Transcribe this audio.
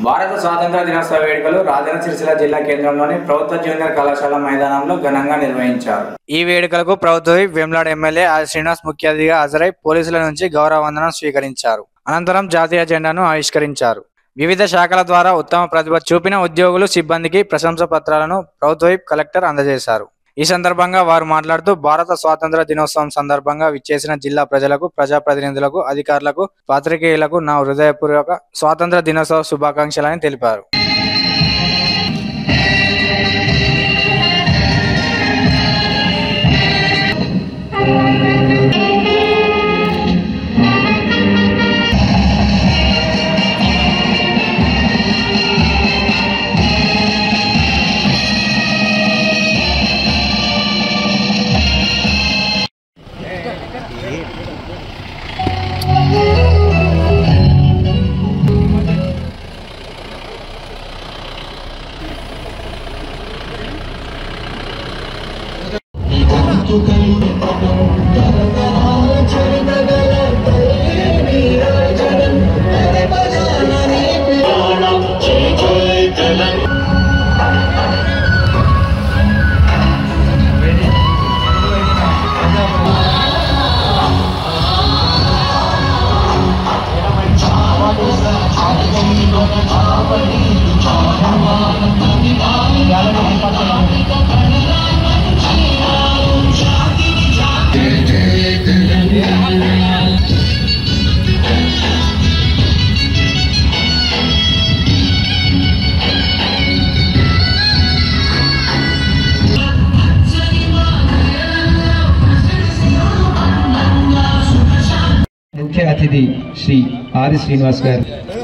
భారత స్వాతంత్ర దినోత్సవ వేడుకలు రాజన్న సిరిసిల్ల జిల్లా కేంద్రంలోని ప్రభుత్వ జూనియర్ కళాశాల మైదానంలో ఘనంగా నిర్వహించారు ఈ వేడుకలకు ప్రభుత్వ whip Vemulawada MLA R Srinivas ముఖ్య అతిథిగా హాజరై పోలీసుల నుంచి గౌరవ వందనం స్వీకరించారు అనంతరం జాతీయ జెండాను ఆవిష్కరించారు వివిధ శాఖల ద్వారా ఉత్తమ ప్రతిభ చూపిన ఉద్యోగులు సిబ్బందికి ప్రశంస పత్రాలను ప్రభుత్వ విప్ కలెక్టర్ అందజేశారు ఈ సందర్భంగా వారు మాట్లాడుతూ భారత స్వాతంత్ర దినోత్సవం సందర్భంగా విచ్చేసిన జిల్లా ప్రజలకు ప్రజాప్రతినిధులకు అధికారులకు పాత్రికేయులకు నా హృదయపూర్వక స్వాతంత్ర దినోత్సవ శుభాకాంక్షలని తెలిపారు ముఖ్య అతిథి శ్రీ ఆది శ్రీనివాస్ గారు